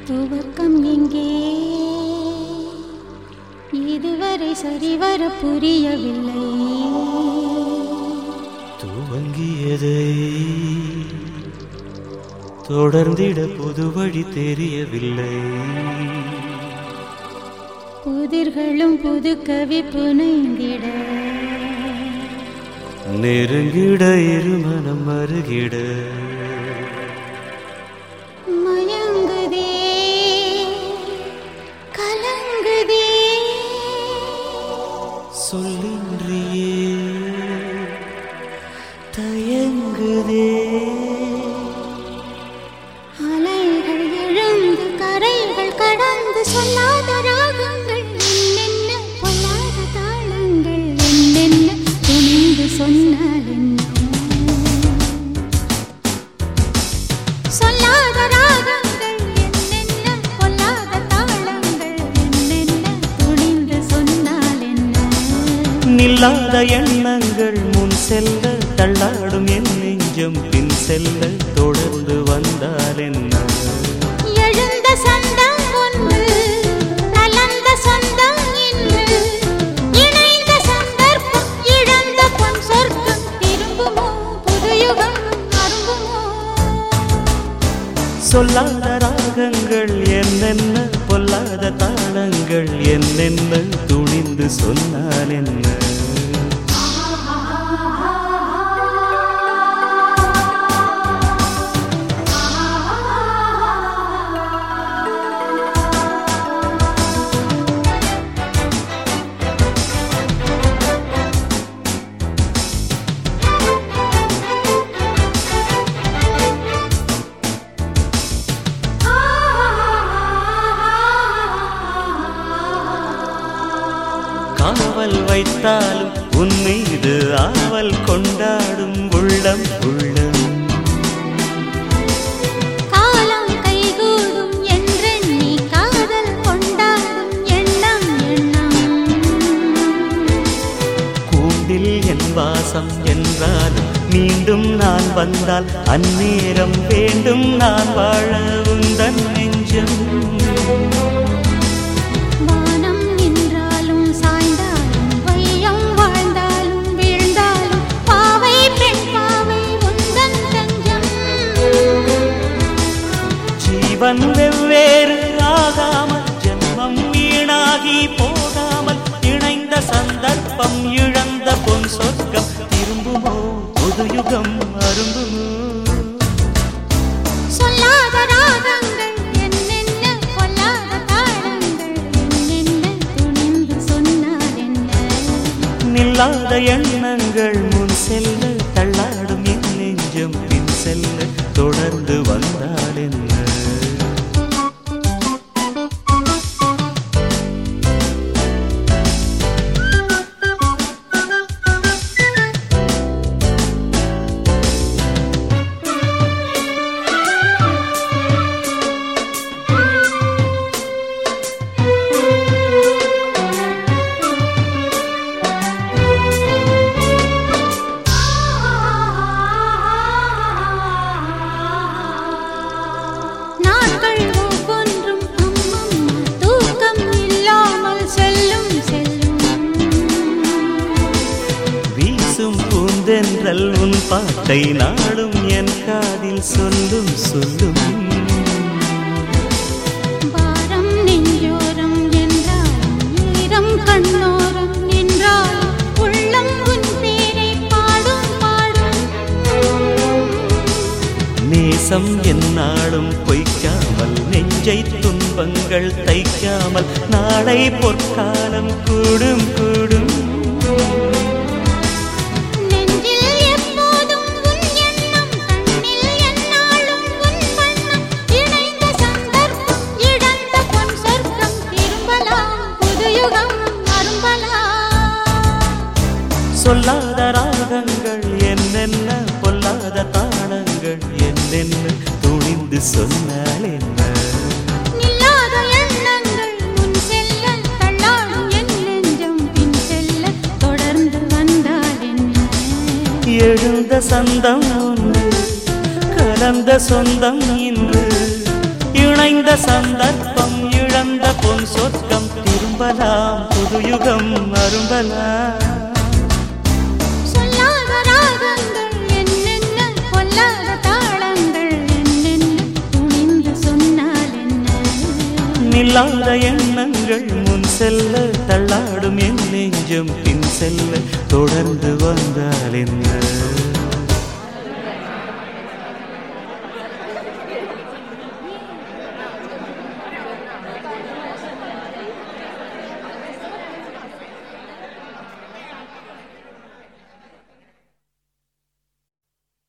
துவக்கம் எங்கே இதுவரை சரிவர புரியவில்லை துவங்கியதை தொடர்ந்திட புது வழி தெரியவில்லை புதிர்களும் புது கவி புனைந்திட நெருங்கிட இருமனம் அருகிட மயங்குதே கலங்குதே சொல்லின்றியே தயங்குதே அலைகள் எழுந்து கரைகள் கடந்து சொல்லாத ராகங்கள் என்னென்ன பொல்லாத தாளங்கள் என்னென்ன துணிந்து சொன்னால் என்ன சொல்லாத ராகங்கள் என்னென்ன பொல்லாத தாளங்கள் என்னென்ன துணிந்து சொன்னால் என்ன நில்லாத எண்ணங்கள் முன் செல்ல தள்ளாடும் என் நெஞ்சம் பின் செல்ல தொடர்ந்து வந்தால் என்ன எழுந்த சந்தம் ஒன்று கலந்த சொந்தம் இன்று இணைந்த சந்தர்ப்பம் இழந்த பொன் சொர்க்கம் திரும்புமோ புதுயுகம் அரும்புமோ சொல்லாத ராகங்கள் என்னென்ன பொல்லாத தாளங்கள் என்னென்ன துணிந்து சொன்னால் என்ன காவல் வைத்தாலும் உன் மீது ஆவல் கொண்டாடும் உள்ளம் உள்ளம் காலம் கைகூடும் என்றெண்ணி காதல் கொண்டாடும் எண்ணம் எண்ணம் கூண்டில் என் வாசம் என்றாலும் மீண்டும் நான் வந்தால் அந்நேரம் வேண்டும் நான் வாழ உந்தன் நெஞ்சம் வானம் நின்றாலும் சாய்ந்தாலும் வையம் வாழ்ந்தாலும் வீழ்ந்தாலும் பாவை பெண் பாவை உந்தன் தஞ்சம் ஜீவன் வெவ்வேறு ஆகாமல் ஜென்மம் வீணாகி போகாமல் இணைந்த சந்தர்ப்பம் இழந்த பொன் சொர்க்கம் திரும்புமோ புது யுகம் அரும்புமோ சொல்லாத ராகங்கள் என்னென்ன கொல்லாத தாளங்கள் என்னென்ன துணிந்து சொன்னால் என்ன நில்லாத எண்ணங்கள் முன் செல்ல தள்ளாடும் என் நெஞ்சம் பின் செல்ல தொடர்ந்து வந்தால் என்ன நாட்கள் ஒவ்வொன்றும் அம்மம்மா தூக்கம் இல்லாமல் செல்லும் செல்லும் வீசும் பூந்தென்றல் உன் பாட்டை நாடும் என் காதில் சொல்லும் சொல்லும் பாரம் நெஞ்சோரம் என்றாலும் ஈரம் கண்ணோரம் நின்றாலும் உள்ளம் உன் பேரை பாடும் பாடும் நேசம் என்னாலும் பொய்க்காமல் நெஞ்சை துன்பங்கள் தைக்காமல் நாளை பொற்காலம் கூடும் கூடும் நெஞ்சில் எப்போதும் உன் எண்ணம் கண்ணில் எந்நாளும் உன் வண்ணம் இணைந்த சந்தர்ப்பம் இழந்த பொன் சொர்க்கம் திரும்பலாம் புதுயுகம் அரும்பலாம் சொல்லாத ராகங்கள் என்னென்ன பொல்லாத தாளங்கள் என்னென்ன துணிந்து சொன்னால் என்ன நில்லாத எண்ணங்கள் முன் செல்ல தள்ளாடும் என் நெஞ்சம் பின் செல்ல தொடர்ந்து வந்தால் என்ன எழுந்த சந்தம் ஒன்று கலந்த சொந்தம் இன்று இணைந்த சந்தர்ப்பம் இழந்த பொன் சொர்க்கம் திரும்பலாம் புதுயுகம் அரும்பலாம் சொல்லாத ராகங்கள் என்னென்ன பொல்லாத தாளங்கள் என்னென்ன துணிந்து சொன்னால் என்ன நில்லாத எண்ணங்கள் முன் செல்ல தள்ளாடும் என் நெஞ்சம் பின் செல்ல தொடர்ந்து வந்தால் என்ன